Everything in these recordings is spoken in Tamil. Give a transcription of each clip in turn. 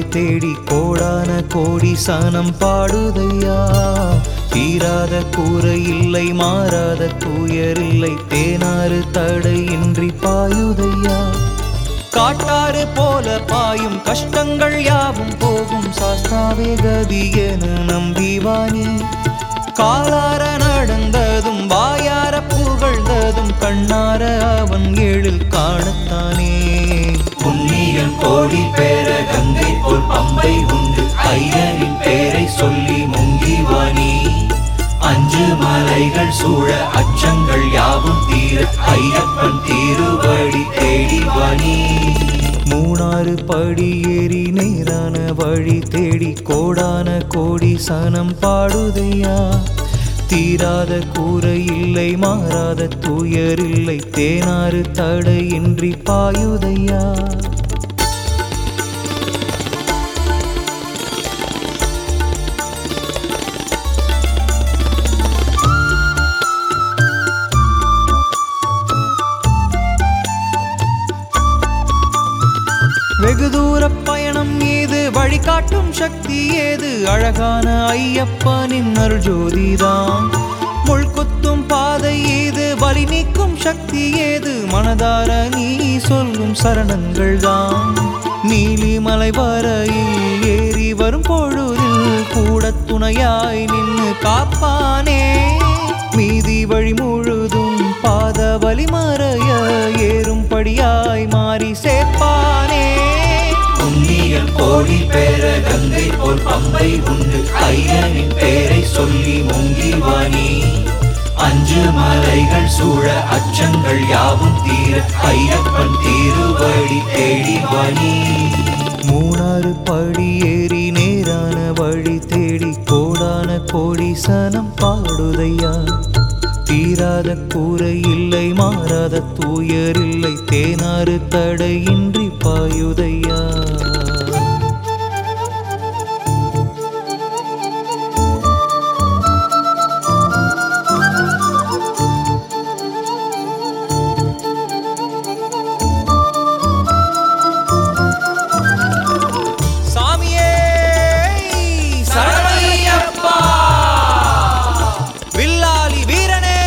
தேடி கோடான கோடி சனம் பாடுதையா தீராத கூரை இல்லை மாறாத துயர் இல்லை தேனாறு தடையின்றி பாயுதையா காட்டாறு போல பாயும் கஷ்டங்கள் யாவும் போகும் சாஸ்தாவே கதி என நம்பிவானே காலார நடந்ததும் வாயார புகழ்ந்ததும் கண்ணார அவன் எழில் காணத்தானே புண்ணியம் கோடி பேர கங்கை போல் பம்பை உண்டு ஐயனின் பேரை சொல்லி முங்கிவானி அஞ்சு மலைகள் சூழ அச்சங்கள் யாவும் தீர ஐயப்பன் திருவடி தேடிவானி மூணாறு படி ஏறி நேரான வழி தேடி கோடான கோடி சனம் பாடுதையா தீராத கூரை இல்லை மாறாத துயர் இல்லை தேனாறு தடையின்றி பாயுதையா வெகு தூர பயணம் ஏது வழிகாட்டும் சக்தி ஏது அழகான ஐயப்பனின் அருள்ஜோதிதான் முள் குத்தும் பாதை ஏது வலி நீக்கும் சக்தி ஏது மனதார நீ சொல்லும் சரணங்கள் தான் நீலிமலை வரையில் ஏறி வரும் பொழுதில் கூட துணையாய் நின்று காப்பானே மீதி வழி முழுதும் பாத வலி மறைய ஏறும்படியாய் மாறி சேர்ப்பானே புண்ணியம் கோடி பேர கங்கை போல் பம்பை உண்டு ஐயனின் பேரை சொல்லி முங்கிவானி அஞ்சு மலைகள் சூழ அச்சங்கள் யாவும் தீர ஐயப்பன் திருவடி தேடிவானி மூணாறு படி ஏறி நேரான வழி தேடி கோடான கோடி சனம் பாடுதையா தீராத கூரை இல்லை மாறாத தூயர் இல்லை தேனாறு தடையின்றி பாயுதையா சாமியே சரணையப்பா வில்லாலி வீரனே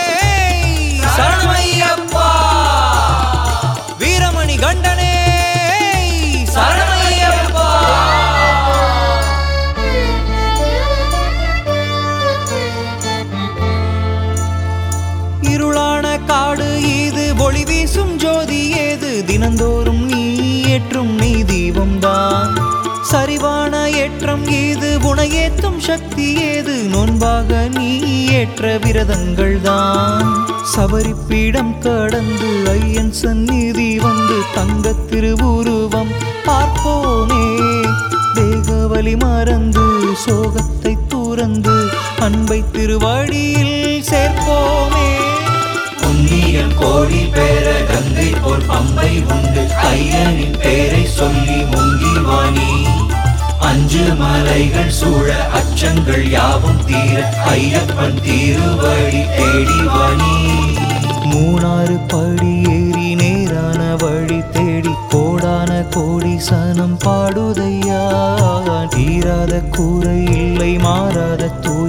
சரணையப்பா வீரமணி கண்டனே சரணையப்பா இருளான காடு இது ஒளி வீசும் ஜோதி ஏது தினந்தோறும் நீ ஏற்றும் நீ தீபம்தான் சரிவான ஏற்றம் ஏது உனையேத்தும் சக்தி ஏது நோன்பாக நீ ஏற்ற விரதங்கள் தான் சபரிப்பீடம் கடந்து ஐயன் சந்நிதி வந்து தங்க திருவுருவம் பார்ப்போமே தேகவலி மறந்து சோகத்தை துறந்து அன்பை திருவடியில் சேர்ப்போமே புண்ணியம் கோடி பேர கங்கை போல் பம்பை உண்டு ஐயனின் பேரை சொல்லி முங்கிவானி அஞ்சு மலைகள் சூழ அச்சங்கள் யாவும் தீர ஐயப்பன் திருவடி தேடிவானி மூணாறு படி ஏறி நேரான வழி தேடி கோடான கோடி சனம் பாடுதையா தீராத கூரை இல்லை மாறாத தூ